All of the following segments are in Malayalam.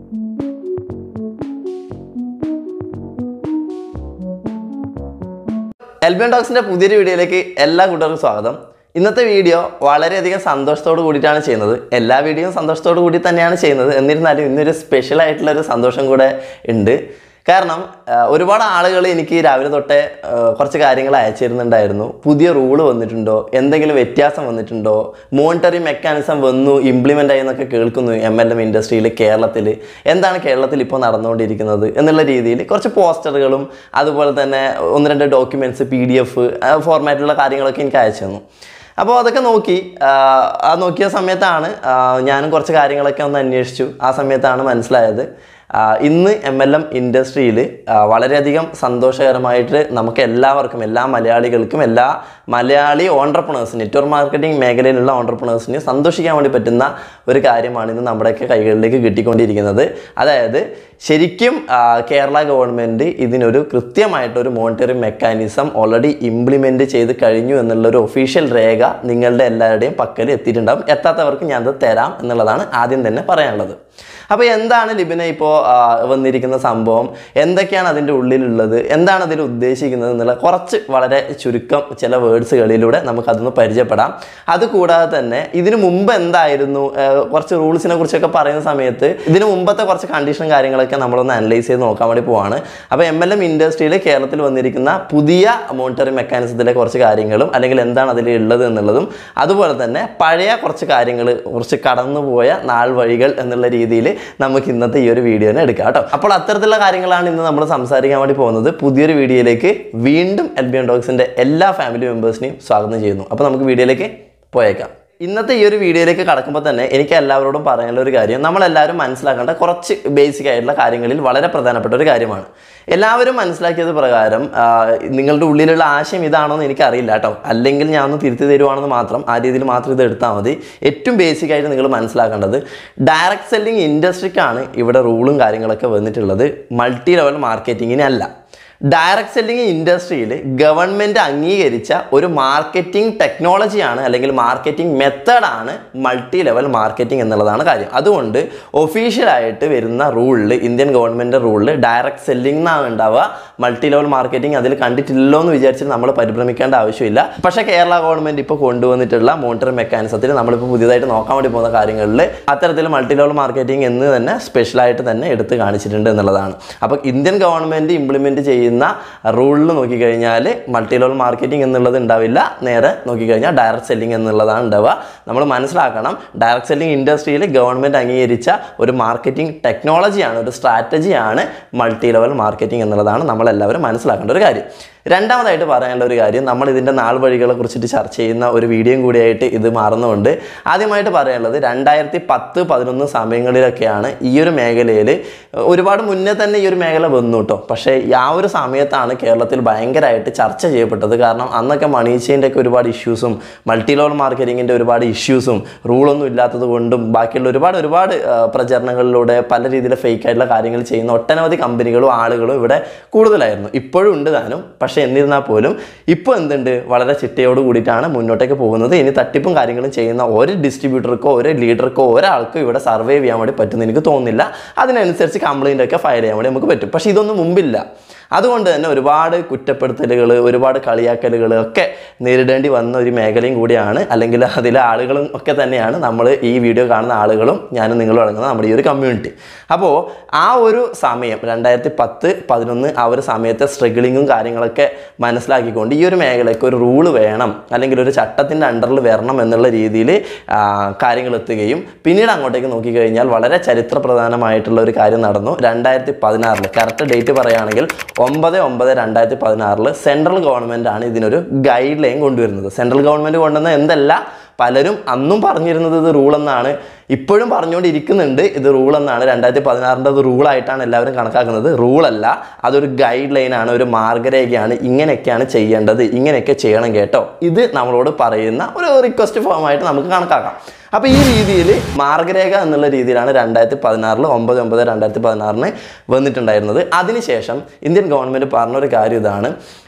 എൽബിയൻ ടോക്സിന്റെ പുതിയൊരു വീഡിയോയിലേക്ക് എല്ലാ കൂട്ടുകാർക്കും സ്വാഗതം ഇന്നത്തെ വീഡിയോ വളരെയധികം സന്തോഷത്തോട് കൂടിയിട്ടാണ് ചെയ്യുന്നത് എല്ലാ വീഡിയോയും സന്തോഷത്തോട് കൂടി തന്നെയാണ് ചെയ്യുന്നത് എന്നിരുന്നാലും ഇന്നൊരു സ്പെഷ്യൽ ആയിട്ടുള്ള ഒരു സന്തോഷം കൂടെ ഉണ്ട് കാരണം ആ, ഒരുപാട് ആളുകൾ എനിക്ക് രാവിലെ തൊട്ടേ ആ, കുറച്ച് കാര്യങ്ങൾ അയച്ചു തരുന്നുണ്ടായിരുന്നു പുതിയ റൂള് വന്നിട്ടുണ്ടോ എന്തെങ്കിലും വ്യത്യാസം വന്നിട്ടുണ്ടോ മോണിറ്ററി മെക്കാനിസം വന്നു ഇംപ്ലിമെൻ്റ് ആയി എന്നൊക്കെ കേൾക്കുന്നു എം എൽ എം ഇൻഡസ്ട്രിയിൽ കേരളത്തിൽ എന്താണ് കേരളത്തിൽ ഇപ്പോൾ നടന്നുകൊണ്ടിരിക്കുന്നത് എന്നുള്ള രീതിയിൽ കുറച്ച് പോസ്റ്ററുകളും അതുപോലെ തന്നെ ഒന്ന് രണ്ട് ഡോക്യുമെൻറ്റ്സ് പി ഡി എഫ് ഫോർമാറ്റിലുള്ള കാര്യങ്ങളൊക്കെ എനിക്ക് അയച്ചു തന്നു അപ്പോൾ അതൊക്കെ നോക്കി ആ, ആ നോക്കിയ സമയത്താണ് ആ, ഞാനും കുറച്ച് കാര്യങ്ങളൊക്കെ ഒന്ന് അന്വേഷിച്ചു ആ സമയത്താണ് മനസ്സിലായത് ആ, ഇന്ന് എം എൽ എം ഇൻഡസ്ട്രിയിൽ വളരെയധികം സന്തോഷകരമായിട്ട് നമുക്ക് എല്ലാവർക്കും എല്ലാ മലയാളികൾക്കും എല്ലാ മലയാളി ഓണ്ടർപ്രണേഴ്സിന് നെറ്റ്വർക്ക് മാർക്കറ്റിംഗ് മേഖലയിലുള്ള ഓണ്ടർപ്രണേഴ്സിന് സന്തോഷിക്കാൻ വേണ്ടി പറ്റുന്ന ഒരു കാര്യമാണ് ഇന്ന് നമ്മുടെയൊക്കെ കൈകളിലേക്ക് കിട്ടിക്കൊണ്ടിരിക്കുന്നത് അതായത് ശരിക്കും ആ, കേരള ഗവൺമെൻറ് ഇതിനൊരു കൃത്യമായിട്ടൊരു മോണിറ്ററി മെക്കാനിസം ഓൾറെഡി ഇംപ്ലിമെൻറ്റ് ചെയ്ത് കഴിഞ്ഞു എന്നുള്ളൊരു ഒഫീഷ്യൽ രേഖ നിങ്ങളുടെ എല്ലാവരുടെയും പക്കൽ എത്തിയിട്ടുണ്ടാകും എത്താത്തവർക്ക് ഞാനത് തരാം എന്നുള്ളതാണ് ആദ്യം തന്നെ പറയാനുള്ളത് അപ്പോൾ എന്താണ് ലിബിന ഇപ്പോൾ വന്നിരിക്കുന്ന സംഭവം എന്തൊക്കെയാണ് അതിൻ്റെ ഉള്ളിലുള്ളത് എന്താണ് അതിൽ ഉദ്ദേശിക്കുന്നത് എന്നുള്ള കുറച്ച് വളരെ ചുരുക്കം ചില വേർഡ്സുകളിലൂടെ നമുക്കതൊന്ന് പരിചയപ്പെടാം അതുകൂടാതെ തന്നെ ഇതിനു മുമ്പ് എന്തായിരുന്നു ആ, കുറച്ച് റൂൾസിനെ കുറിച്ചൊക്കെ പറയുന്ന സമയത്ത് ഇതിനു മുമ്പത്തെ കുറച്ച് കണ്ടീഷനും കാര്യങ്ങളൊക്കെ നമ്മളൊന്ന് അനലൈസ് ചെയ്ത് നോക്കാൻ വേണ്ടി പോവാണ് അപ്പോൾ എം എൽ എം ഇൻഡസ്ട്രിയിൽ കേരളത്തിൽ വന്നിരിക്കുന്ന പുതിയ മോണിറ്ററി മെക്കാനിസത്തിലെ കുറച്ച് കാര്യങ്ങളും അല്ലെങ്കിൽ എന്താണ് അതിൽ ഉള്ളത് എന്നുള്ളതും അതുപോലെ തന്നെ പഴയ കുറച്ച് കാര്യങ്ങൾ കുറച്ച് കടന്നുപോയ നാൾ വഴികൾ എന്നുള്ള രീതിയിൽ നമുക്ക് ഇന്നത്തെ ഈ ഒരു വീഡിയോനെ എടുക്കാം കേട്ടോ അപ്പോൾ അത്തരത്തിലുള്ള കാര്യങ്ങളാണ് ഇന്ന് നമ്മൾ സംസാരിക്കാൻ വേണ്ടി പോകുന്നത് പുതിയൊരു വീഡിയോയിലേക്ക് വീണ്ടും എൽ ബി എൻ ഡോഗ്സിൻ്റെ എല്ലാ ഫാമിലി മെമ്പേഴ്സിനെയും സ്വാഗതം ചെയ്യുന്നു അപ്പോൾ നമുക്ക് വീഡിയോയിലേക്ക് പോയേക്കാം ഇന്നത്തെ ഈ ഒരു വീഡിയോയിലേക്ക് കടക്കുമ്പോൾ തന്നെ എനിക്ക് എല്ലാവരോടും പറയാനുള്ള ഒരു കാര്യം നമ്മളെല്ലാവരും മനസ്സിലാക്കേണ്ട കുറച്ച് ബേസിക് ആയിട്ടുള്ള കാര്യങ്ങളിൽ വളരെ പ്രധാനപ്പെട്ട ഒരു കാര്യമാണ് എല്ലാവരും മനസ്സിലാക്കിയത് പ്രകാരം ആ, നിങ്ങളുടെ ഉള്ളിലുള്ള ആശയം ഇതാണോ എന്ന് എനിക്കറിയില്ല കേട്ടോ അല്ലെങ്കിൽ ഞാൻ ഒന്ന് തിരുത്തി തരുവാണെന്ന് മാത്രം ആ രീതിയിൽ മാത്രം ഇത് എടുത്താൽ മതി ഏറ്റവും ബേസിക് ആയിട്ട് നിങ്ങൾ മനസ്സിലാക്കേണ്ടത് ഡയറക്റ്റ് സെല്ലിംഗ് ഇൻഡസ്ട്രിക്കാണ് ഇവിടെ റൂളും കാര്യങ്ങളൊക്കെ വന്നിട്ടുള്ളത് മൾട്ടി ലെവൽ മാർക്കറ്റിങ്ങിനല്ല ഡയറക്റ്റ് സെല്ലിംഗ് ഇൻഡസ്ട്രിയിൽ ഗവൺമെൻറ് അംഗീകരിച്ച ഒരു മാർക്കറ്റിംഗ് ടെക്നോളജിയാണ് അല്ലെങ്കിൽ മാർക്കറ്റിംഗ് മെത്തേഡാണ് മൾട്ടി ലെവൽ മാർക്കറ്റിംഗ് എന്നുള്ളതാണ് കാര്യം അതുകൊണ്ട് ഒഫീഷ്യലായിട്ട് വരുന്ന റൂളിൽ ഇന്ത്യൻ ഗവൺമെൻറ് റൂളിൽ ഡയറക്റ്റ് സെല്ലിംഗ് എന്നാണ് ഉണ്ടാവുക മൾട്ടി ലെവൽ മാർക്കറ്റിംഗ് അതിൽ കണ്ടിട്ടില്ലല്ലോ എന്ന് വിചാരിച്ചിട്ട് നമ്മൾ പരിഭ്രമിക്കേണ്ട ആവശ്യമില്ല പക്ഷേ കേരള ഗവൺമെൻറ് ഇപ്പോൾ കൊണ്ടുവന്നിട്ടുള്ള മോണിറ്ററി മെക്കാനിസത്തിൽ നമ്മളിപ്പോൾ പുതിയതായിട്ട് നോക്കാൻ വേണ്ടി പോകുന്ന കാര്യങ്ങളിൽ അത്തരത്തിൽ മൾട്ടി ലെവൽ മാർക്കറ്റിംഗ് എന്ന് തന്നെ സ്പെഷ്യലായിട്ട് തന്നെ എടുത്ത് കാണിച്ചിട്ടുണ്ട് എന്നുള്ളതാണ് അപ്പോൾ ഇന്ത്യൻ ഗവൺമെൻറ് ഇംപ്ലിമെൻറ്റ് ചെയ്യുന്ന റൂളിൽ നോക്കിക്കഴിഞ്ഞാൽ മൾട്ടി ലെവൽ മാർക്കറ്റിംഗ് എന്നുള്ളത് ഉണ്ടാവില്ല നേരെ നോക്കിക്കഴിഞ്ഞാൽ ഡയറക്റ്റ് സെല്ലിംഗ് എന്നുള്ളതാണ് ഉണ്ടാവുക നമ്മൾ മനസ്സിലാക്കണം ഡയറക്റ്റ് സെല്ലിംഗ് ഇൻഡസ്ട്രിയിൽ ഗവൺമെൻറ് അംഗീകരിച്ച ഒരു മാർക്കറ്റിംഗ് ടെക്നോളജിയാണ് ഒരു സ്ട്രാറ്റജിയാണ് മൾട്ടി ലെവൽ മാർക്കറ്റിംഗ് എന്നുള്ളതാണ് നമ്മളെല്ലാവരും മനസ്സിലാക്കേണ്ട ഒരു കാര്യം രണ്ടാമതായിട്ട് പറയാനുള്ള ഒരു കാര്യം നമ്മൾ ഇതിൻ്റെ നാൾ വഴികളെ കുറിച്ചിട്ട് ചർച്ച ചെയ്യുന്ന ഒരു വീഡിയോയും കൂടിയായിട്ട് ഇത് മാറുന്നുണ്ട് ആദ്യമായിട്ട് പറയാനുള്ളത് രണ്ടായിരത്തി പത്ത് പതിനൊന്ന് സമയങ്ങളിലൊക്കെയാണ് ഈ ഒരു മേഖലയിൽ ഒരുപാട് മുന്നേ തന്നെ ഈ ഒരു മേഖല വന്നു കേട്ടോ പക്ഷേ ആ ഒരു സമയത്താണ് കേരളത്തിൽ ഭയങ്കരമായിട്ട് ചർച്ച ചെയ്യപ്പെട്ടത് കാരണം അന്നൊക്കെ മണി ചെയിൻ്റെ ഒക്കെ ഒരുപാട് ഇഷ്യൂസും മൾട്ടി ലെവൽ മാർക്കറ്റിങ്ങിൻ്റെ ഒരുപാട് ഇഷ്യൂസും റൂളൊന്നും ഇല്ലാത്തത് കൊണ്ടും ബാക്കിയുള്ള ഒരുപാട് ഒരുപാട് ആ, പ്രചരണങ്ങളിലൂടെ പല രീതിയിലെ ഫേക്ക് ആയിട്ടുള്ള കാര്യങ്ങൾ ചെയ്യുന്ന ഒട്ടനവധി കമ്പനികളും ആളുകളും ഇവിടെ കൂടുതലായിരുന്നു ഇപ്പോഴും ഉണ്ട് താനും പക്ഷേ എന്നിരുന്നാൽ പോലും ഇപ്പോൾ എന്തുണ്ട് വളരെ ചിട്ടയോട് കൂടിയിട്ടാണ് മുന്നോട്ടേക്ക് പോകുന്നത് ഇനി തട്ടിപ്പും കാര്യങ്ങളും ചെയ്യുന്ന ഒരു ഡിസ്ട്രിബ്യൂട്ടർക്കോ ഒരു ലീഡർക്കോ ഒരാൾക്കോ ഇവിടെ സർവൈവ് ചെയ്യാൻ വേണ്ടി പറ്റുമെന്ന് എനിക്ക് തോന്നുന്നില്ല അതിനനുസരിച്ച് കംപ്ലൈൻ്റ് ഒക്കെ ഫയൽ ചെയ്യാൻ വേണ്ടി നമുക്ക് പറ്റും പക്ഷേ ഇതൊന്നും മുമ്പില്ല അതുകൊണ്ട് തന്നെ ഒരുപാട് കുറ്റപ്പെടുത്തലുകൾ ഒരുപാട് കളിയാക്കലുകൾ ഒക്കെ നേരിടേണ്ടി വന്ന ഒരു മേഖലയും കൂടിയാണ് അല്ലെങ്കിൽ അതിലെ ആളുകളും ഒക്കെ തന്നെയാണ് നമ്മൾ ഈ വീഡിയോ കാണുന്ന ആളുകളും ഞാനും നിങ്ങളും അടങ്ങുന്ന നമ്മുടെ ഈ ഒരു കമ്മ്യൂണിറ്റി അപ്പോൾ ആ ഒരു സമയം രണ്ടായിരത്തി പത്ത് പതിനൊന്ന് ആ ഒരു സമയത്തെ സ്ട്രഗിളിങ്ങും കാര്യങ്ങളൊക്കെ മനസ്സിലാക്കിക്കൊണ്ട് ഈ ഒരു മേഖലയ്ക്ക് ഒരു റൂള് വേണം അല്ലെങ്കിൽ ഒരു ചട്ടത്തിൻ്റെ അണ്ടറിൽ വരണം എന്നുള്ള രീതിയിൽ കാര്യങ്ങൾ എത്തുകയും പിന്നീട് അങ്ങോട്ടേക്ക് നോക്കിക്കഴിഞ്ഞാൽ വളരെ ചരിത്രപ്രധാനമായിട്ടുള്ള ഒരു കാര്യം നടന്നു രണ്ടായിരത്തി പതിനാറിൽ കറക്റ്റ് ഡേറ്റ് പറയുകയാണെങ്കിൽ ഒമ്പത് ഒമ്പത് രണ്ടായിരത്തി പതിനാറിൽ സെൻട്രൽ ഗവൺമെൻറ് ആണ് ഇതിനൊരു ഗൈഡ് ലൈൻ കൊണ്ടുവരുന്നത് സെൻട്രൽ ഗവൺമെൻറ് കൊണ്ടുവന്ന എന്തല്ല പലരും അന്നും പറഞ്ഞിരുന്നത് ഇത് റൂൾ എന്നാണ് ഇപ്പോഴും പറഞ്ഞുകൊണ്ടിരിക്കുന്നുണ്ട് ഇത് റൂൾ എന്നാണ് രണ്ടായിരത്തി പതിനാറിൻ്റെ അത് റൂളായിട്ടാണ് എല്ലാവരും കണക്കാക്കുന്നത് റൂളല്ല അതൊരു ഗൈഡ് ലൈനാണ് ഒരു മാർഗരേഖയാണ് ഇങ്ങനെയൊക്കെയാണ് ചെയ്യേണ്ടത് ഇങ്ങനെയൊക്കെ ചെയ്യണം കേട്ടോ ഇത് നമ്മളോട് പറയുന്ന ഒരു റിക്വസ്റ്റ് ഫോമായിട്ട് നമുക്ക് കണക്കാക്കാം അപ്പോൾ ഈ രീതിയിൽ മാർഗരേഖ എന്നുള്ള രീതിയിലാണ് രണ്ടായിരത്തി പതിനാറിൽ ഒമ്പത് ഒമ്പത് രണ്ടായിരത്തി പതിനാറിന് വന്നിട്ടുണ്ടായിരുന്നത് അതിനുശേഷം ഇന്ത്യൻ ഗവൺമെൻറ് പറഞ്ഞൊരു കാര്യം ഇതാണ്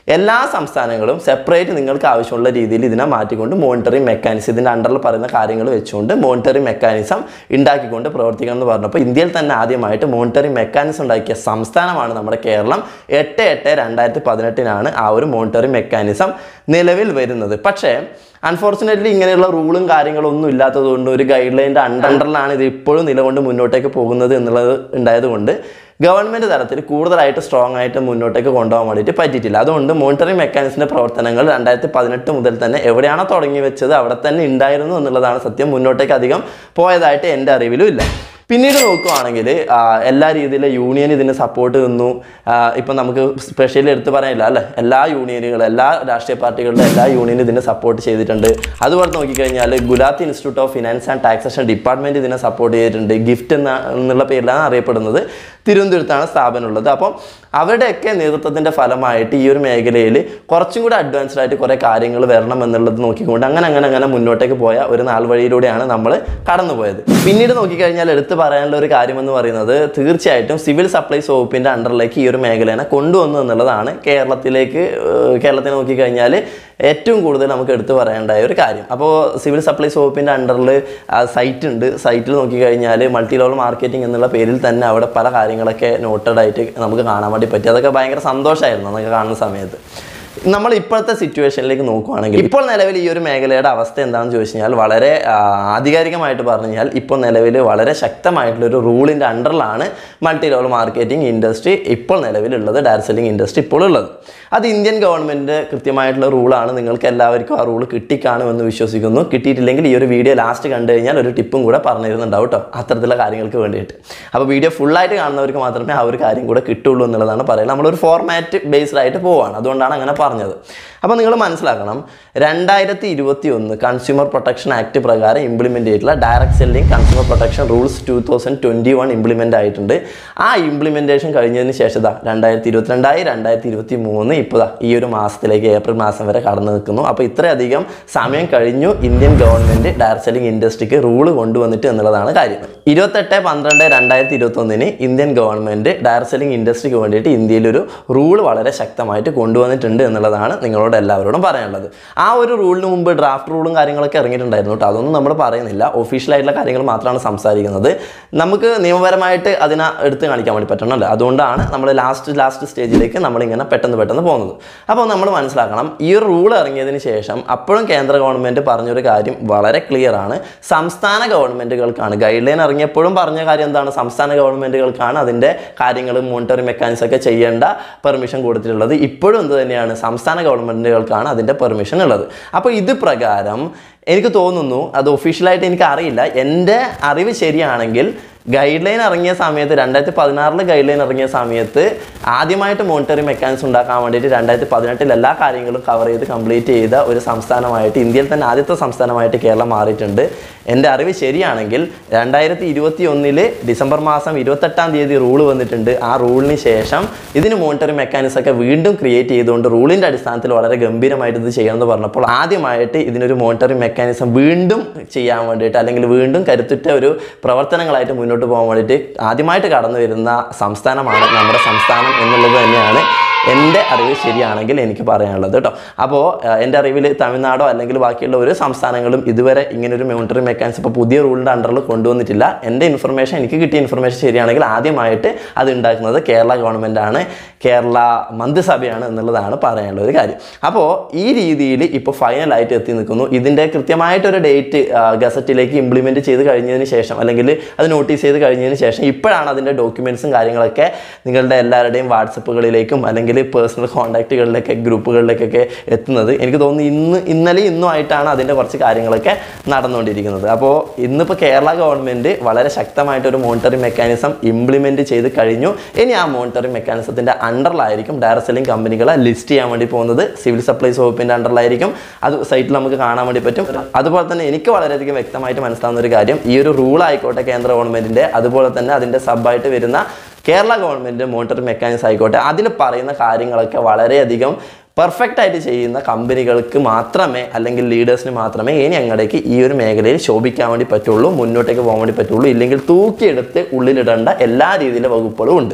എല്ലാ സംസ്ഥാനങ്ങളും സെപ്പറേറ്റ് നിങ്ങൾക്ക് ആവശ്യമുള്ള രീതിയിൽ ഇതിനെ മാറ്റിക്കൊണ്ട് മോണിറ്ററിംഗ് മെക്കാനിസം ഇതിൻ്റെ അണ്ടറിൽ പറയുന്ന കാര്യങ്ങൾ വെച്ചുകൊണ്ട് മോണിറ്ററിംഗ് മെക്കാനിസം ഉണ്ടാക്കിക്കൊണ്ട് പ്രവർത്തിക്കണം എന്ന് പറഞ്ഞപ്പോൾ ഇന്ത്യയിൽ തന്നെ ആദ്യമായിട്ട് മോണിറ്ററിംഗ് മെക്കാനിസം ഉണ്ടാക്കിയ സംസ്ഥാനമാണ് നമ്മുടെ കേരളം എട്ട് എട്ട് രണ്ടായിരത്തി പതിനെട്ടിനാണ് ആ ഒരു മോണിറ്ററിംഗ് മെക്കാനിസം നിലവിൽ വരുന്നത് പക്ഷേ അൺഫോർച്ചുനേറ്റ്ലി ഇങ്ങനെയുള്ള റൂളും കാര്യങ്ങളും ഒന്നും ഇല്ലാത്തതുകൊണ്ട് ഒരു ഗൈഡ് ലൈൻ്റെ അണ്ടറിലാണ് ഇത് ഇപ്പോഴും നിലകൊണ്ട് മുന്നോട്ടേക്ക് പോകുന്നത് എന്നുള്ളത് ഉണ്ടായതുകൊണ്ട് ഗവൺമെൻറ് തലത്തിൽ കൂടുതലായിട്ട് സ്ട്രോങ് ആയിട്ട് മുന്നോട്ടേക്ക് കൊണ്ടുപോകാൻ വേണ്ടിയിട്ട് പറ്റിയിട്ടില്ല അതുകൊണ്ട് മോണിറ്ററിംഗ് മെക്കാനിസിൻ്റെ പ്രവർത്തനങ്ങൾ രണ്ടായിരത്തി പതിനെട്ട് മുതൽ തന്നെ എവിടെയാണോ തുടങ്ങി വെച്ചത് അവിടെ തന്നെ ഉണ്ടായിരുന്നു എന്നുള്ളതാണ് സത്യം മുന്നോട്ടേക്ക് അധികം പോയതായിട്ട് എൻ്റെ അറിവിലും ഇല്ല പിന്നീട് നോക്കുവാണെങ്കിൽ എല്ലാ രീതിയിലും യൂണിയൻ ഇതിന് സപ്പോർട്ട് നിന്നു ഇപ്പം നമുക്ക് സ്പെഷ്യലി എടുത്ത് പറയാനില്ല അല്ലേ എല്ലാ യൂണിയനുകളും എല്ലാ രാഷ്ട്രീയ പാർട്ടികളുടെ എല്ലാ യൂണിയനും ഇതിനെ സപ്പോർട്ട് ചെയ്തിട്ടുണ്ട് അതുപോലെ നോക്കിക്കഴിഞ്ഞാൽ Gulati institute of finance and taxation department ഇതിനെ സപ്പോർട്ട് ചെയ്തിട്ടുണ്ട് ഗിഫ്റ്റ് എന്ന എന്നുള്ള പേരിലാണ് അറിയപ്പെടുന്നത് തിരുവനന്തപുരത്താണ് സ്ഥാപനം ഉള്ളത് അപ്പം അവരുടെയൊക്കെ നേതൃത്വത്തിൻ്റെ ഫലമായിട്ട് ഈ ഒരു മേഖലയിൽ കുറച്ചും കൂടി അഡ്വാൻസ്ഡ് ആയിട്ട് കുറേ കാര്യങ്ങൾ വരണം എന്നുള്ളത് നോക്കിക്കൊണ്ട് അങ്ങനെ അങ്ങനെ അങ്ങനെ മുന്നോട്ടേക്ക് പോയ ഒരു നാൾ വഴിയിലൂടെയാണ് നമ്മൾ കടന്നുപോയത് പിന്നീട് നോക്കിക്കഴിഞ്ഞാൽ എടുത്തു പറയാനുള്ള ഒരു കാര്യമെന്ന് പറയുന്നത് തീർച്ചയായിട്ടും സിവിൽ സപ്ലൈസ് വകുപ്പിൻ്റെ അണ്ടറിലേക്ക് ഈ ഒരു മേഖലനെ കൊണ്ടുവന്നു എന്നുള്ളതാണ് കേരളത്തിലേക്ക് ഏഹ്, കേരളത്തെ നോക്കിക്കഴിഞ്ഞാൽ ഏറ്റവും കൂടുതൽ നമുക്ക് എടുത്തു പറയേണ്ടായ ഒരു കാര്യം അപ്പോൾ സിവിൽ സപ്ലൈസ് വകുപ്പിൻ്റെ അണ്ടറിൽ സൈറ്റ് ഉണ്ട് സൈറ്റിൽ നോക്കിക്കഴിഞ്ഞാൽ മൾട്ടി ലെവൽ മാർക്കറ്റിംഗ് എന്നുള്ള പേരിൽ തന്നെ അവിടെ പല കാര്യങ്ങളൊക്കെ നോട്ടഡ് ആയിട്ട് നമുക്ക് കാണാൻ വേണ്ടി പറ്റി അതൊക്കെ ഭയങ്കര സന്തോഷമായിരുന്നു അതൊക്കെ കാണുന്ന സമയത്ത് നമ്മൾ ഇപ്പോഴത്തെ സിറ്റുവേഷനിലേക്ക് നോക്കുവാണെങ്കിൽ ഇപ്പോൾ നിലവിൽ ഈ ഒരു മേഖലയുടെ അവസ്ഥ എന്താണെന്ന് ചോദിച്ചു കഴിഞ്ഞാൽ വളരെ ആ, ആധികാരികമായിട്ട് പറഞ്ഞു കഴിഞ്ഞാൽ ഇപ്പോൾ നിലവിൽ വളരെ ശക്തമായിട്ടുള്ള ഒരു റൂളിൻ്റെ അണ്ടറിലാണ് മൾട്ടി ലെവൽ മാർക്കറ്റിംഗ് ഇൻഡസ്ട്രി ഇപ്പോൾ നിലവിലുള്ളത് ഡയറക്ട് സെല്ലിംഗ് ഇൻഡസ്ട്രി ഇപ്പോൾ ഉള്ളത് അത് ഇന്ത്യൻ ഗവൺമെൻറ് കൃത്യമായിട്ടുള്ള റൂളാണ് നിങ്ങൾക്ക് എല്ലാവർക്കും ആ റൂൾ കിട്ടിക്കാണുമെന്ന് വിശ്വസിക്കുന്നു കിട്ടിയിട്ടില്ലെങ്കിൽ ഈ ഒരു വീഡിയോ ലാസ്റ്റ് കണ്ടു കഴിഞ്ഞാൽ ഒരു ടിപ്പും കൂടെ പറഞ്ഞു തരുന്നുണ്ടാവും കേട്ടോ അത്തരത്തിലുള്ള കാര്യങ്ങൾക്ക് വേണ്ടിയിട്ട് അപ്പോൾ വീഡിയോ ഫുള്ളായിട്ട് കാണുന്നവർക്ക് മാത്രമേ ആ ഒരു കാര്യം കൂടെ കിട്ടുള്ളൂ എന്നുള്ളതാണ് പറയുന്നത് നമ്മളൊരു ഫോർമാറ്റ് ബേസ്ഡ് ആയിട്ട് പോവാണ് അതുകൊണ്ടാണ് അങ്ങനെ പറഞ്ഞത് അപ്പോൾ നിങ്ങൾ മനസ്സിലാക്കണം രണ്ടായിരത്തി ഇരുപത്തി ഒന്ന് കൺസ്യൂമർ പ്രൊട്ടക്ഷൻ ആക്ട് പ്രകാരം ഇംപ്ലിമെൻ്റ് ചെയ്തിട്ടുള്ള direct selling consumer protection rules two thousand twenty one implement ആയിട്ടുണ്ട് ആ ഇംപ്ലിമെൻറ്റേഷൻ കഴിഞ്ഞതിന് ശേഷം ദാ രണ്ടായിരത്തി ഇരുപത്തിരണ്ടായി രണ്ടായിരത്തി ഇരുപത്തി മൂന്ന് ഇപ്പോൾ ദാ ഈ ഒരു മാസത്തിലേക്ക് ഏപ്രിൽ മാസം വരെ കടന്നു നിൽക്കുന്നു അപ്പോൾ ഇത്രയധികം സമയം കഴിഞ്ഞു ഇന്ത്യൻ ഗവൺമെൻറ് ഡയറക്ട് സെല്ലിംഗ് ഇൻഡസ്ട്രിക്ക് റൂള് കൊണ്ടുവന്നിട്ട് എന്നുള്ളതാണ് കാര്യം ഇരുപത്തെട്ട് പന്ത്രണ്ട് രണ്ടായിരത്തി ഇരുപത്തൊന്നിന് ഇന്ത്യൻ ഗവൺമെൻറ് ഡയറക്ട് സെല്ലിംഗ് ഇൻഡസ്ട്രിക്ക് വേണ്ടിയിട്ട് ഇന്ത്യയിലൊരു റൂൾ വളരെ ശക്തമായിട്ട് കൊണ്ടുവന്നിട്ടുണ്ട് എന്നുള്ളതാണ് നിങ്ങളോട് എല്ലാവരോടും പറയാനുള്ളത് ആ ഒരു റൂളിന് മുമ്പ് ഡ്രാഫ്റ്റ് റൂളും കാര്യങ്ങളൊക്കെ ഇറങ്ങിയിട്ടുണ്ടായിരുന്നു കേട്ടോ അതൊന്നും നമ്മൾ പറയുന്നില്ല ഒഫീഷ്യലായിട്ടുള്ള കാര്യങ്ങൾ മാത്രമാണ് സംസാരിക്കുന്നത് നമുക്ക് നിയമപരമായിട്ട് അതിനെ എടുത്ത് കാണിക്കാൻ വേണ്ടി പറ്റണമല്ലോ അതുകൊണ്ടാണ് നമ്മൾ ലാസ്റ്റ് ലാസ്റ്റ് സ്റ്റേജിലേക്ക് നമ്മളിങ്ങനെ പെട്ടെന്ന് പെട്ടെന്ന് പോകുന്നത് അപ്പോൾ നമ്മൾ മനസ്സിലാക്കണം ഈ ഒരു റൂൾ ഇറങ്ങിയതിന് ശേഷം അപ്പോഴും കേന്ദ്ര ഗവൺമെൻറ് പറഞ്ഞൊരു കാര്യം വളരെ ക്ലിയർ ആണ് സംസ്ഥാന ഗവൺമെൻറ്റുകൾക്കാണ് ഗൈഡ് ലൈൻ ഇറങ്ങിയപ്പോഴും പറഞ്ഞ കാര്യം എന്താണ് സംസ്ഥാന ഗവൺമെൻറ്റുകൾക്കാണ് അതിൻ്റെ കാര്യങ്ങളും മോണിറ്ററിംഗ് മെക്കാനിസം ഒക്കെ ചെയ്യേണ്ട പെർമിഷൻ കൊടുത്തിട്ടുള്ളത് ഇപ്പോഴും എന്ത് തന്നെയാണ് സംസ്ഥാന ഗവൺമെൻറ്റുകൾക്കാണ് അതിൻ്റെ പെർമിഷൻ ഉള്ളത് അപ്പോൾ ഇത് പ്രകാരം എനിക്ക് തോന്നുന്നു അത് ഒഫീഷ്യലായിട്ട് എനിക്ക് അറിയില്ല എൻ്റെ അറിവ് ശരിയാണെങ്കിൽ ഗൈഡ് ലൈൻ ഇറങ്ങിയ സമയത്ത് രണ്ടായിരത്തി പതിനാറിൽ ഗൈഡ് ലൈൻ ഇറങ്ങിയ സമയത്ത് ആദ്യമായിട്ട് മോണിറ്ററിംഗ് മെക്കാനിസം ഉണ്ടാക്കാൻ വേണ്ടിയിട്ട് രണ്ടായിരത്തി പതിനെട്ടിൽ എല്ലാ കാര്യങ്ങളും കവർ ചെയ്ത് കംപ്ലീറ്റ് ചെയ്ത ഒരു സംസ്ഥാനമായിട്ട് ഇന്ത്യയിൽ തന്നെ ആദ്യത്തെ സംസ്ഥാനമായിട്ട് കേരളം മാറിയിട്ടുണ്ട് എൻ്റെ അറിവ് ശരിയാണെങ്കിൽ രണ്ടായിരത്തി ഇരുപത്തി ഒന്നില് ഡിസംബർ മാസം ഇരുപത്തെട്ടാം തീയതി റൂൾ വന്നിട്ടുണ്ട് ആ റൂളിന് ശേഷം ഇതിന് മോണിറ്ററിംഗ് മെക്കാനിസം ഒക്കെ വീണ്ടും ക്രിയേറ്റ് ചെയ്തുകൊണ്ട് റൂളിൻ്റെ അടിസ്ഥാനത്തിൽ വളരെ ഗംഭീരമായിട്ട് ഇത് ചെയ്യണമെന്ന് പറഞ്ഞപ്പോൾ ആദ്യമായിട്ട് ഇതിനൊരു മോണിറ്ററിംഗ് മെക്കാനിസം വീണ്ടും ചെയ്യാൻ വേണ്ടിയിട്ട് അല്ലെങ്കിൽ വീണ്ടും കരുത്തുറ്റ ഒരു പ്രവർത്തനങ്ങളായിട്ട് മുന്നോട്ട് പോകാൻ വേണ്ടിയിട്ട് ആദ്യമായിട്ട് കടന്നു വരുന്ന സംസ്ഥാനമാണ് നമ്മുടെ സംസ്ഥാനം എന്നുള്ളത് തന്നെയാണ് എൻ്റെ അറിവ് ശരിയാണെങ്കിൽ എനിക്ക് പറയാനുള്ളത് കേട്ടോ അപ്പോൾ എൻ്റെ അറിവിൽ തമിഴ്നാടോ അല്ലെങ്കിൽ ബാക്കിയുള്ള ഒരു സംസ്ഥാനങ്ങളും ഇതുവരെ ഇങ്ങനൊരു മോണിറ്ററിംഗ് മെക്കാനിസം ഇപ്പോൾ പുതിയ റൂളിൻ്റെ അണ്ടറിൽ കൊണ്ടുവന്നിട്ടില്ല എൻ്റെ ഇൻഫർമേഷൻ എനിക്ക് കിട്ടിയ ഇൻഫർമേഷൻ ശരിയാണെങ്കിൽ ആദ്യമായിട്ട് അത് ഉണ്ടാക്കുന്നത് കേരള ഗവൺമെൻറ് ആണ് കേരള മന്ത്രിസഭയാണ് എന്നുള്ളതാണ് പറയാനുള്ള ഒരു കാര്യം അപ്പോൾ ഈ രീതിയിൽ ഇപ്പോൾ ഫൈനലായിട്ട് എത്തി നിൽക്കുന്നു ഇതിൻ്റെ കൃത്യമായിട്ടൊരു ഡേറ്റ് ഗസറ്റിലേക്ക് ഇംപ്ലിമെൻറ്റ് ചെയ്ത് കഴിഞ്ഞതിന് ശേഷം അല്ലെങ്കിൽ അത് നോട്ടീസ് ചെയ്ത് കഴിഞ്ഞതിന് ശേഷം ഇപ്പോഴാണ് അതിൻ്റെ ഡോക്യുമെൻറ്റ്സും കാര്യങ്ങളൊക്കെ നിങ്ങളുടെ എല്ലാവരുടെയും വാട്സപ്പുകളിലേക്കും അല്ലെങ്കിൽ പേഴ്സണൽ കോൺടാക്റ്റുകളിലേക്ക് ഗ്രൂപ്പുകളിലേക്കൊക്കെ എത്തുന്നത് എനിക്ക് തോന്നുന്നു ഇന്ന് ഇന്നലെ ഇന്നും ആയിട്ടാണ് അതിൻ്റെ കുറച്ച് കാര്യങ്ങളൊക്കെ നടന്നുകൊണ്ടിരിക്കുന്നത് അപ്പോൾ ഇന്നിപ്പോൾ കേരള ഗവൺമെൻറ് വളരെ ശക്തമായിട്ടൊരു മോണിറ്ററിംഗ് മെക്കാനിസം ഇംപ്ലിമെൻറ്റ് ചെയ്ത് കഴിഞ്ഞു ഇനി ആ മോണിറ്ററിംഗ് മെക്കാനിസത്തിൻ്റെ അണ്ടറിലായിരിക്കും ഡയറക്ട് സെല്ലിംഗ് കമ്പനികളെ ലിസ്റ്റ് ചെയ്യാൻ വേണ്ടി പോകുന്നത് സിവിൽ സപ്ലൈസ് വകുപ്പിൻ്റെ അണ്ടറിലായിരിക്കും അത് സൈറ്റിൽ നമുക്ക് കാണാൻ വേണ്ടി പറ്റും അതുപോലെ തന്നെ എനിക്ക് വളരെയധികം വ്യക്തമായിട്ട് മനസ്സിലാവുന്ന ഒരു കാര്യം ഈ ഒരു റൂൾ ആയിക്കോട്ടെ കേന്ദ്ര ഗവൺമെൻറ്റിൻ്റെ അതുപോലെ തന്നെ അതിൻ്റെ സബായിട്ട് വരുന്ന കേരള ഗവൺമെൻറ് മോണിറ്ററിംഗ് മെക്കാനിസം ആയിക്കോട്ടെ അതിൽ പറയുന്ന കാര്യങ്ങളൊക്കെ വളരെയധികം പെർഫെക്റ്റ് ആയിട്ട് ചെയ്യുന്ന കമ്പനികൾക്ക് മാത്രമേ അല്ലെങ്കിൽ ലീഡേഴ്സിന് മാത്രമേ ഇനി അങ്ങടേക്ക് ഈ ഒരു മേഖലയിൽ ശോഭിക്കാൻ വേണ്ടി പറ്റുള്ളൂ മുന്നോട്ടേക്ക് പോകാൻ വേണ്ടി പറ്റുള്ളൂ ഇല്ലെങ്കിൽ തൂക്കിയെടുത്ത് ഉള്ളിലിടേണ്ട എല്ലാ രീതിയിലെ വകുപ്പുകളും ഉണ്ട്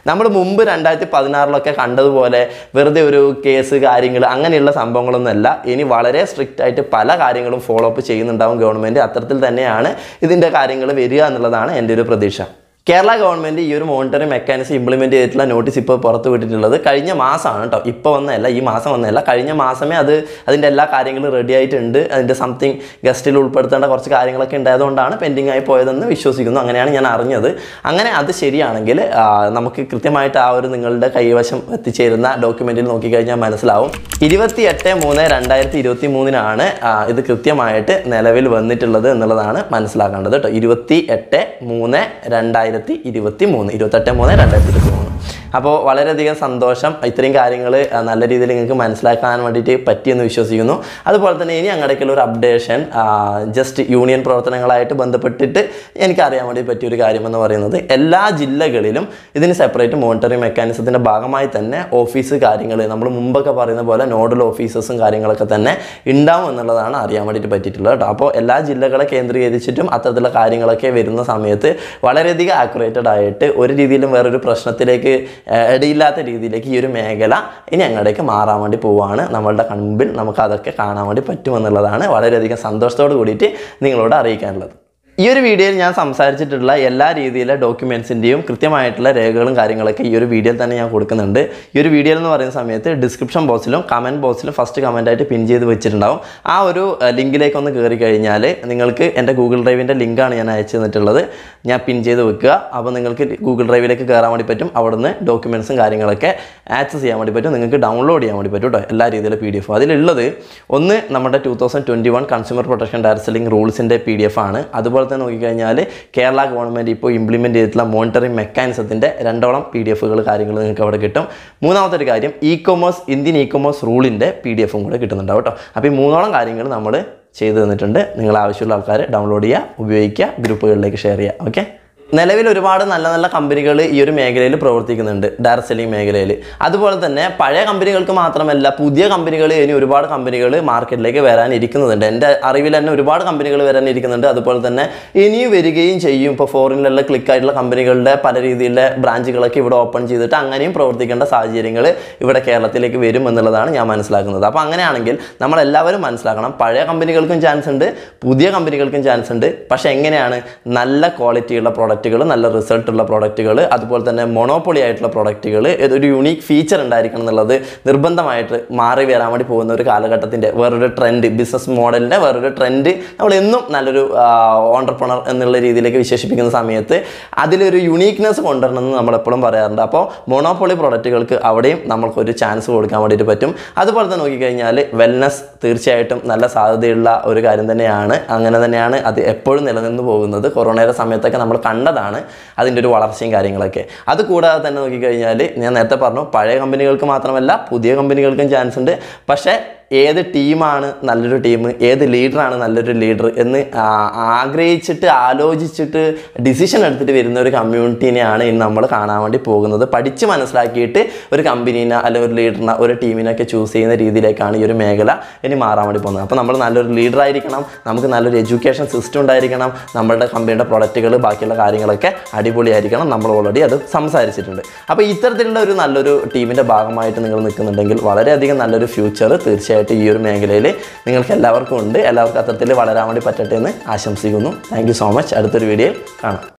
നമ്മൾ മുമ്പ് രണ്ടായിരത്തി പതിനാറിലൊക്കെ കണ്ടതുപോലെ വെറുതെ ഒരു കേസ് കാര്യങ്ങൾ അങ്ങനെയുള്ള സംഭവങ്ങളൊന്നുമല്ല ഇനി വളരെ സ്ട്രിക്റ്റ് ആയിട്ട് പല കാര്യങ്ങളും ഫോളോ അപ്പ് ചെയ്യുന്നുണ്ടാവും ഗവൺമെൻറ് അത്തരത്തിൽ തന്നെയാണ് ഇതിൻ്റെ കാര്യങ്ങൾ വരിക എന്നുള്ളതാണ് എൻ്റെ ഒരു പ്രതീക്ഷ കേരള ഗവൺമെൻറ് ഈ ഒരു മോണിറ്ററിംഗ് മെക്കാനിസം ഇംപ്ലിമെൻറ്റ് ചെയ്തിട്ടുള്ള നോട്ടീസ് ഇപ്പോൾ പുറത്ത് വിട്ടിട്ടുള്ളത് കഴിഞ്ഞ മാസമാണ് കേട്ടോ ഇപ്പോൾ വന്നതല്ല ഈ മാസം വന്നതല്ല കഴിഞ്ഞ മാസമേ അത് അതിൻ്റെ എല്ലാ കാര്യങ്ങളും റെഡി ആയിട്ടുണ്ട് അതിൻ്റെ സംതിങ് ഗസ്റ്റിൽ ഉൾപ്പെടുത്തേണ്ട കുറച്ച് കാര്യങ്ങളൊക്കെ ഉണ്ടായതുകൊണ്ടാണ് പെൻഡിങ് ആയി പോയതെന്ന് വിശ്വസിക്കുന്നു അങ്ങനെയാണ് ഞാൻ അറിഞ്ഞത് അങ്ങനെ അത് ശരിയാണെങ്കിൽ ആ, നമുക്ക് കൃത്യമായിട്ട് ആ ഒരു നിങ്ങളുടെ കൈവശം എത്തിച്ചേരുന്ന ഡോക്യുമെൻറ്റിൽ നോക്കിക്കഴിഞ്ഞാൽ മനസ്സിലാവും ഇരുപത്തി എട്ട് മൂന്ന് രണ്ടായിരത്തി ഇരുപത്തി മൂന്നിനാണ് ഇത് കൃത്യമായിട്ട് നിലവിൽ വന്നിട്ടുള്ളത് എന്നുള്ളതാണ് മനസ്സിലാക്കേണ്ടത് കേട്ടോ ഇരുപത്തി എട്ട് മൂന്ന് രണ്ടായിരത്തി ഇരുപത്തി മൂന്ന് ഇരുപത്തെട്ട് മൂന്ന് രണ്ടായിരത്തി ഇരുപത്തി മൂന്ന് അപ്പോൾ വളരെയധികം സന്തോഷം ഇത്രയും കാര്യങ്ങൾ നല്ല രീതിയിൽ നിങ്ങൾക്ക് മനസ്സിലാക്കാൻ വേണ്ടിയിട്ട് പറ്റിയെന്ന് വിശ്വസിക്കുന്നു അതുപോലെ തന്നെ ഇനി അങ്ങടേക്കുള്ള ഒരു അപ്ഡേഷൻ ജസ്റ്റ് യൂണിയൻ പ്രവർത്തനങ്ങളായിട്ട് ബന്ധപ്പെട്ടിട്ട് എനിക്കറിയാൻ വേണ്ടി പറ്റിയൊരു കാര്യമെന്ന് പറയുന്നത് എല്ലാ ജില്ലകളിലും ഇതിന് സെപ്പറേറ്റ് മോണിറ്ററിംഗ് മെക്കാനിസത്തിൻ്റെ ഭാഗമായി തന്നെ ഓഫീസ് കാര്യങ്ങൾ നമ്മൾ മുമ്പൊക്കെ പറയുന്ന പോലെ നോഡൽ ഓഫീസേഴ്സും കാര്യങ്ങളൊക്കെ തന്നെ ഉണ്ടാവും എന്നുള്ളതാണ് അറിയാൻ വേണ്ടിയിട്ട് പറ്റിയിട്ടുള്ളത് കേട്ടോ അപ്പോൾ എല്ലാ ജില്ലകളെ കേന്ദ്രീകരിച്ചിട്ടും അത്തരത്തിലുള്ള കാര്യങ്ങളൊക്കെ വരുന്ന സമയത്ത് വളരെയധികം ആക്യുറേറ്റഡ് ആയിട്ട് ഒരു രീതിയിലും വേറൊരു പ്രശ്നത്തിലേക്ക് ഏഹ്, ഇടയില്ലാത്ത രീതിയിലേക്ക് ഈ ഒരു മേഖല ഇനി അങ്ങോട്ടേക്ക് മാറാൻ വേണ്ടി പോവുകയാണ് നമ്മളുടെ കൺമുമ്പിൽ നമുക്ക് അതൊക്കെ കാണാൻ വേണ്ടി പറ്റുമെന്നുള്ളതാണ് വളരെയധികം സന്തോഷത്തോട് കൂടിയിട്ട് നിങ്ങളോട് അറിയിക്കാനുള്ളത് ഈ ഒരു വീഡിയോയിൽ ഞാൻ സംസാരിച്ചിട്ടുള്ള എല്ലാ രീതിയിലെ ഡോക്യുമെൻസിൻ്റെയും കൃത്യമായിട്ടുള്ള രേഖകളും കാര്യങ്ങളൊക്കെ ഈ ഒരു വീഡിയോയിൽ തന്നെ ഞാൻ കൊടുക്കുന്നുണ്ട് ഈ ഒരു വീഡിയോയിൽ എന്ന് പറയുന്ന സമയത്ത് ഡിസ്ക്രിപ്ഷൻ ബോക്സിലും കമൻറ്റ് ബോക്സിലും ഫസ്റ്റ് കമൻറ്റായിട്ട് പിൻ ചെയ്ത് വെച്ചിട്ടുണ്ടാവും ആ ഒരു അഹ്, ലിങ്കിലേക്ക് ഒന്ന് കയറി കഴിഞ്ഞാൽ നിങ്ങൾക്ക് എൻ്റെ ഗൂഗിൾ ഡ്രൈവിൻ്റെ ലിങ്കാണ് ഞാൻ അയച്ചു തന്നിട്ടുള്ളത് ഞാൻ പിൻ ചെയ്ത് വെക്കുക അപ്പോൾ നിങ്ങൾക്ക് ഗൂഗിൾ ഡ്രൈവിലേക്ക് കയറാൻ വേണ്ടി പറ്റും അവിടുന്ന് ഡോക്യുമെൻസും കാര്യങ്ങളൊക്കെ ആക്സസ് ചെയ്യാൻ വേണ്ടി പറ്റും നിങ്ങൾക്ക് ഡൗൺലോഡ് ചെയ്യാൻ വേണ്ടി പറ്റും കേട്ടോ എല്ലാ രീതിയിലും പി ഡി എഫ് അതിലുള്ളത് ഒന്ന് നമ്മുടെ two thousand twenty one consumer protection direct റൂൾസിൻ്റെ പി ഡി എഫ് ആണ് അതുപോലെ തന്നെ നോക്കിക്കഴിഞ്ഞാൽ കേരള ഗവൺമെൻറ് ഇപ്പോൾ ഇംപ്ലിമെൻറ്റ് ചെയ്തിട്ടുള്ള മോണിറ്ററിംഗ് മെക്കാനിസത്തിൻ്റെ രണ്ടോളം പി ഡി എഫുകൾ കാര്യങ്ങൾ നിങ്ങൾക്ക് അവിടെ കിട്ടും മൂന്നാമത്തെ ഒരു കാര്യം e commerce Indian e commerce റൂളിൻ്റെ പി ഡി എഫും കൂടെ കിട്ടുന്നുണ്ടാവും കേട്ടോ അപ്പോൾ ഈ മൂന്നോളം കാര്യങ്ങൾ നമ്മൾ ചെയ്തു തന്നിട്ടുണ്ട് നിങ്ങൾ ആവശ്യമുള്ള ആൾക്കാർ ഡൗൺലോഡ് ചെയ്യുക ഉപയോഗിക്കുക ഗ്രൂപ്പുകളിലേക്ക് ഷെയർ ചെയ്യുക ഓക്കെ നിലവിൽ ഒരുപാട് നല്ല നല്ല കമ്പനികൾ ഈ ഒരു മേഖലയിൽ പ്രവർത്തിക്കുന്നുണ്ട് ഡയറക്ട് സെല്ലിംഗ് മേഖലയിൽ അതുപോലെ തന്നെ പഴയ കമ്പനികൾക്ക് മാത്രമല്ല പുതിയ കമ്പനികൾ ഇനി ഒരുപാട് കമ്പനികൾ മാർക്കറ്റിലേക്ക് വരാൻ ഇരിക്കുന്നുണ്ട് എൻ്റെ അറിവിൽ തന്നെ ഒരുപാട് കമ്പനികൾ വരാൻ ഇരിക്കുന്നുണ്ട് അതുപോലെ തന്നെ ഇനിയും വരികയും ചെയ്യും ഇപ്പോൾ ഫോറിനിലുള്ള ക്ലിക്ക് ആയിട്ടുള്ള കമ്പനികളുടെ പല രീതിയിലുള്ള ബ്രാഞ്ചുകളൊക്കെ ഇവിടെ ഓപ്പൺ ചെയ്തിട്ട് അങ്ങനെയും പ്രവർത്തിക്കേണ്ട സാഹചര്യങ്ങൾ ഇവിടെ കേരളത്തിലേക്ക് വരും എന്നുള്ളതാണ് ഞാൻ മനസ്സിലാക്കുന്നത് അപ്പോൾ അങ്ങനെയാണെങ്കിൽ നമ്മളെല്ലാവരും മനസ്സിലാക്കണം പഴയ കമ്പനികൾക്കും ചാൻസ് ഉണ്ട് പുതിയ കമ്പനികൾക്കും ചാൻസ് ഉണ്ട് പക്ഷേ എങ്ങനെയാണ് നല്ല ക്വാളിറ്റിയുള്ള പ്രോഡക്റ്റുകൾ നല്ല റിസൾട്ട് ഉള്ള പ്രോഡക്റ്റുകൾ അതുപോലെ തന്നെ മൊണോപ്പൊളി ആയിട്ടുള്ള പ്രോഡക്റ്റുകൾ ഒരു യുണീക്ക് ഫീച്ചർ ഉണ്ടായിരിക്കണം എന്നുള്ളത് നിർബന്ധമായിട്ട് മാറി വരാൻ വേണ്ടി പോകുന്ന ഒരു കാലഘട്ടത്തിൻ്റെ വേറൊരു ട്രെൻഡ് ബിസിനസ് മോഡലിൻ്റെ വേറൊരു ട്രെൻഡ് നമ്മൾ എന്നും നല്ലൊരു ഓണ്ടർപ്രണർ എന്നുള്ള രീതിയിലേക്ക് വിശേഷിപ്പിക്കുന്ന സമയത്ത് അതിലൊരു യുണീക്നെസ് കൊണ്ടുവരണമെന്ന് നമ്മളെപ്പോഴും പറയാറുണ്ട് അപ്പോൾ മൊണോപ്പൊളി പ്രോഡക്റ്റുകൾക്ക് അവിടെയും നമ്മൾക്കൊരു ചാൻസ് കൊടുക്കാൻ വേണ്ടിയിട്ട് പറ്റും അതുപോലെ തന്നെ നോക്കിക്കഴിഞ്ഞാൽ വെൽനസ് തീർച്ചയായിട്ടും നല്ല സാധ്യതയുള്ള ഒരു കാര്യം തന്നെയാണ് അങ്ങനെ തന്നെയാണ് അത് എപ്പോഴും നിലനിന്ന് പോകുന്നത് കൊറോണയുടെ സമയത്തൊക്കെ നമ്മൾ കണ്ടതാണ് അതിൻ്റെ ഒരു വളർച്ചയും കാര്യങ്ങളൊക്കെ അത് കൂടാതെ തന്നെ നോക്കിക്കഴിഞ്ഞാൽ ഞാൻ നേരത്തെ പറഞ്ഞു പഴയ കമ്പനികൾക്ക് മാത്രമല്ല പുതിയ കമ്പനികൾക്കും ചാൻസ് ഉണ്ട് പക്ഷേ ഏത് ടീമാണ് നല്ലൊരു ടീം ഏത് ലീഡറാണ് നല്ലൊരു ലീഡർ എന്ന് ആ- ആഗ്രഹിച്ചിട്ട് ആലോചിച്ചിട്ട് ഡിസിഷൻ എടുത്തിട്ട് വരുന്ന ഒരു കമ്മ്യൂണിറ്റീനെയാണ് ഇന്ന് നമ്മൾ കാണാൻ വേണ്ടി പോകുന്നത് പഠിച്ച് മനസ്സിലാക്കിയിട്ട് ഒരു കമ്പനീനെ അല്ലെങ്കിൽ ഒരു ലീഡറിനെ ഒരു ടീമിനൊക്കെ ചൂസ് ചെയ്യുന്ന രീതിയിലേക്കാണ് ഈ ഒരു മേഖല ഇനി മാറാൻ വേണ്ടി പോകുന്നത് അപ്പോൾ നമ്മൾ നല്ലൊരു ലീഡർ ആയിരിക്കണം നമുക്ക് നല്ലൊരു എഡ്യൂക്കേഷൻ സിസ്റ്റം ഉണ്ടായിരിക്കണം നമ്മളുടെ കമ്പനിയുടെ പ്രൊഡക്റ്റുകൾ ബാക്കിയുള്ള കാര്യങ്ങളൊക്കെ അടിപൊളിയായിരിക്കണം നമ്മൾ ഓൾറെഡി അത് സംസാരിച്ചിട്ടുണ്ട് അപ്പോൾ ഇത്തരത്തിലുള്ള ഒരു നല്ലൊരു ടീമിൻ്റെ ഭാഗമായിട്ട് നിങ്ങൾ നിൽക്കുന്നുണ്ടെങ്കിൽ വളരെയധികം നല്ലൊരു ഫ്യൂച്ചർ തീർച്ചയായിട്ടും ഈ ഒരു മേഖലയിൽ നിങ്ങൾക്ക് എല്ലാവർക്കും ഉണ്ട് എല്ലാവർക്കും അത്തരത്തിൽ വളരാൻ വേണ്ടി പറ്റട്ടെ എന്ന് ആശംസിക്കുന്നു താങ്ക് സോ മച്ച് അടുത്തൊരു വീഡിയോയിൽ കാണാം